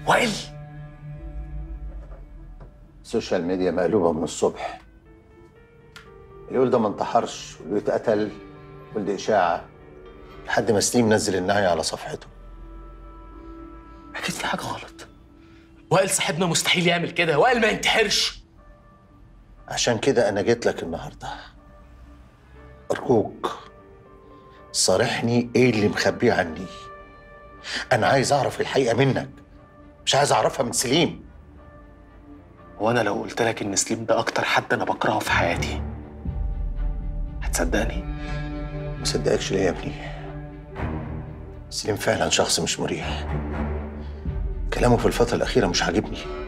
وائل السوشيال ميديا مقلوبة من الصبح اللي يقول ده ما انتحرش واللي اتقتل واللي إشاعة لحد ما سليم نزل النهاية على صفحته اكيد في حاجه غلط وائل صاحبنا مستحيل يعمل كده وائل ما ينتحرش عشان كده أنا جيت لك النهاردة أرجوك صارحني إيه اللي مخبيه عني أنا عايز أعرف الحقيقة منك مش عايز أعرفها من سليم وانا لو قلت لك ان سليم ده اكتر حد انا بكرهه في حياتي هتصدقني ما صدقكش ليه يا ابني سليم فعلا شخص مش مريح كلامه في الفترة الأخيرة مش عاجبني